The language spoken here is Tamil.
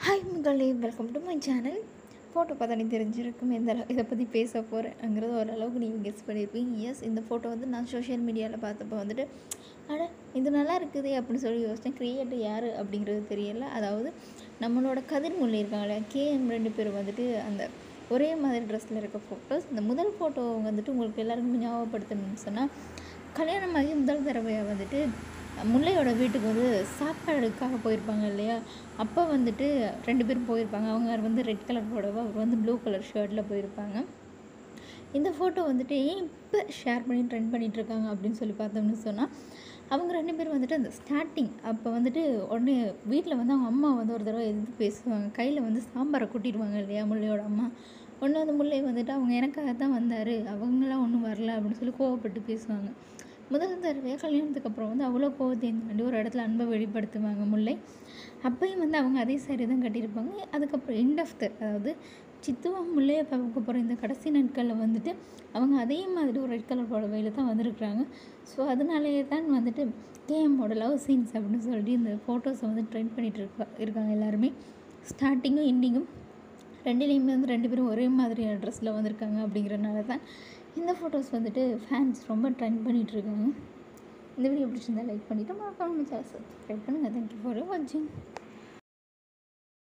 ஹாய் முதலே welcome to my channel photo பார்த்தா நீ தெரிஞ்சிருக்கும் எந்த அளவு இதை பற்றி பேச போகிறேங்கிறது ஓரளவுக்கு நீங்கள் கெஸ் பண்ணியிருப்பீங்க எஸ் இந்த ஃபோட்டோ வந்து நான் சோஷியல் மீடியாவில் பார்த்தப்போ வந்துட்டு அட இது நல்லா இருக்குது அப்படின்னு சொல்லி யோசித்தேன் க்ரியேட்டர் யார் அப்படிங்கிறது தெரியல அதாவது நம்மளோட கதிர்மொழி இருக்காங்களே கேஎம் ரெண்டு பேரும் வந்துட்டு அந்த ஒரே மாதிரி ட்ரெஸ்ஸில் இருக்க ஃபோட்டோஸ் இந்த முதல் ஃபோட்டோ வந்துட்டு உங்களுக்கு எல்லாருக்கும் ஞாபகப்படுத்தணும்னு சொன்னால் கல்யாணமாகி முதல் தடவையாக வந்துட்டு முல்லையோட வீட்டுக்கு வந்து சாப்பாடுக்காக போயிருப்பாங்க இல்லையா அப்போ வந்துட்டு ரெண்டு பேரும் போயிருப்பாங்க அவங்க வந்து ரெட் கலர் புடவை அவர் வந்து ப்ளூ கலர் ஷர்ட்டில் போயிருப்பாங்க இந்த ஃபோட்டோ வந்துட்டு ஏன் இப்போ ஷேர் பண்ணி ட்ரெண்ட் பண்ணிகிட்டு இருக்காங்க அப்படின்னு சொல்லி பார்த்தோம்னு சொன்னால் அவங்க ரெண்டு பேரும் வந்துட்டு அந்த ஸ்டார்டிங் அப்போ வந்துட்டு உடனே வீட்டில் வந்து அவங்க அம்மா வந்து ஒரு தடவை எதிர்த்து பேசுவாங்க கையில் வந்து சாம்பாரை கொட்டிடுவாங்க இல்லையா முல்லையோட அம்மா ஒன்று வந்து முல்லை வந்துட்டு அவங்க எனக்காக தான் வந்தார் அவங்களாம் ஒன்றும் வரல அப்படின்னு சொல்லி கோவப்பட்டு பேசுவாங்க முதல் தடவையாக கல்யாணத்துக்கு அப்புறம் வந்து அவ்வளோ கோவத்தையும் தாண்டி ஒரு இடத்துல அன்பை வெளிப்படுத்துவாங்க முல்லை அப்பயும் வந்து அவங்க அதே சாரி தான் கட்டியிருப்பாங்க அதுக்கப்புறம் எண்ட் ஆஃப் த அதாவது சித்துவா முல்லையை பார்க்க போகிற இந்த கடைசி நாட்களில் வந்துட்டு அவங்க அதே மாதிரி ஒரு ரெட் கலர் புடவையில் தான் வந்திருக்கிறாங்க ஸோ அதனாலேயே தான் வந்துட்டு கேஎம்மோட லவ் சீன்ஸ் அப்படின்னு சொல்லிட்டு இந்த ஃபோட்டோஸை வந்து ட்ரெண்ட் பண்ணிகிட்டு இருக்கா இருக்காங்க எல்லாருமே ஸ்டார்டிங்கும் எண்டிங்கும் ரெண்டுலேயுமே வந்து ரெண்டு பேரும் ஒரே மாதிரியான ட்ரெஸ்ஸில் வந்திருக்காங்க அப்படிங்கிறனால தான் இந்த ஃபோட்டோஸ் வந்துட்டு ஃபேன்ஸ் ரொம்ப ட்ரெண்ட் பண்ணிகிட்ருக்காங்க இந்த வீடியோ பிடிச்சிருந்தா லைக் பண்ணிவிட்டு மறக்காம சேனல் சப்ஸ்கிரைப் பண்ணுங்கள் தேங்க்யூ ஃபார் வாட்சிங்